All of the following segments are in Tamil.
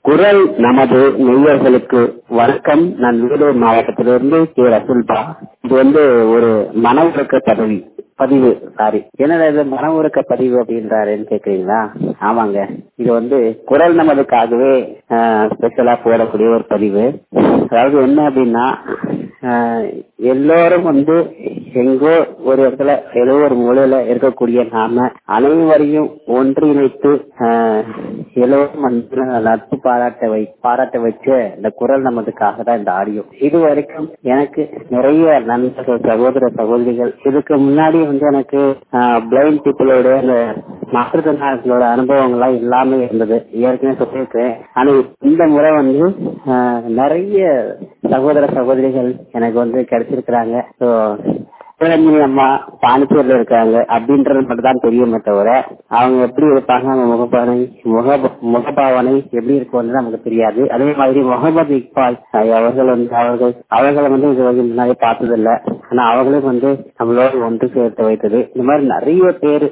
குரல் நமது நெய்யர்களுக்கு வணக்கம் நான் வேலூர் மாவட்டத்திலிருந்து கே ரசுல்பா இது வந்து ஒரு மன உறக்க பதவி பதிவு சாரி என்னடா இது மன உறக்க பதிவு அப்படின்றாருன்னு கேக்குறீங்களா ஆமாங்க இது வந்து குரல் நமதுக்காகவே ஸ்பெஷலா போடக்கூடிய ஒரு பதிவு அதாவது என்ன அப்படின்னா ஆஹ் எல்லோரும் வந்து எங்கோ ஒரு இடத்துல ஏதோ ஒரு மூலையில இருக்கக்கூடிய நாம அனைவரையும் ஒன்றிணைத்து ஆஹ் எல்லோரும் வந்து நட்பு பாராட்ட வை பாராட்ட வச்ச இந்த குரல் நமதுக்காக தான் இந்த ஆடியோ இது வரைக்கும் எனக்கு நிறைய நண்பர்கள் சகோதர சகோதரிகள் இதுக்கு முன்னாடி வந்து எனக்கு பிளைண்ட் பீப்புளோட இந்த மாற்றுத்திறனாளிகளோட அனுபவங்கள்லாம் இல்லாம இருந்தது ஏற்கனவே சொல்லியிருக்கேன் ஆனா இந்த முறை வந்து நிறைய சகோதர சகோதரிகள் எனக்கு வந்து கிடைச்சிருக்கிறாங்க ஸோ சிவரஞ்சனி அம்மா பாண்டிச்சேரியில இருக்காங்க அப்படின்றது மட்டும் தான் தெரியுமே தவிர அவங்க எப்படி இருப்பாங்க அவங்க முகப்பானை முக முகபாவனை எப்படி இருக்கும்னு நமக்கு தெரியாது அதே மாதிரி முகமது இக்பால் அவர்கள் வந்து அவர்கள் அவர்களை வந்து இது வந்து முன்னாடி பார்த்ததில்ல ஆனா அவங்களும் வந்து நம்மளோட ஒன்று சேர்த்து வைத்தது இந்த மாதிரி நிறைய பேர்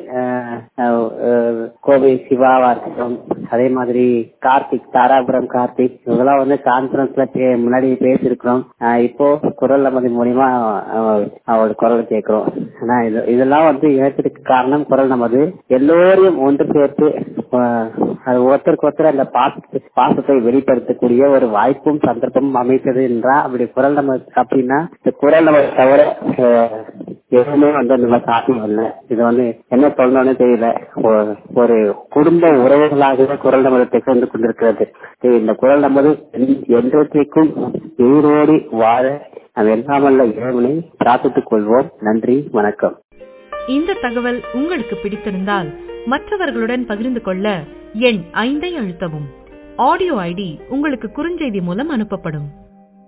கோவை சிவாவா இருக்கட்டும் அதே மாதிரி கார்த்திக் தாராபுரம் கார்த்திக் இவங்கெல்லாம் வந்து கான்பரன்ஸ்ல முன்னாடி பேசியிருக்கிறோம் இப்போ குரல் நமது மூலியமா அவரோட குரல் கேட்கிறோம் ஆனா இது இதெல்லாம் வந்து ஏற்றதுக்கு காரணம் குரல் நமது எல்லோரையும் ஒன்று சேர்த்து அது ஒருத்தருக்கு ஒருத்தர் அந்த பாசத்தை பாசத்தை வெளிப்படுத்தக்கூடிய ஒரு வாய்ப்பும் சந்தர்ப்பமும் அமைத்தது என்றா அப்படி குரல் நம்ம அப்படின்னா இந்த குரல் நம்ம தவிர எதுவுமே வந்து அந்த மாதிரி சாத்தியம் இல்லை இது வந்து என்ன சொல்லணும்னு தெரியல ஒரு குடும்ப உறவுகளாகவே குரல் நமது திகழ்ந்து கொண்டிருக்கிறது இந்த குரல் நமது என்றைக்கும் உயிரோடி வாழ நாம் எல்லாமல்ல இறைவனை பிரார்த்தித்துக் கொள்வோம் நன்றி வணக்கம் இந்த தகவல் உங்களுக்கு பிடித்திருந்தால் மற்றவர்களுடன் பகிர்ந்து கொள்ள எண் ஐந்தை அழுத்தவும் ஆடியோ ஐடி உங்களுக்கு குறுஞ்செய்தி மூலம் அனுப்பப்படும்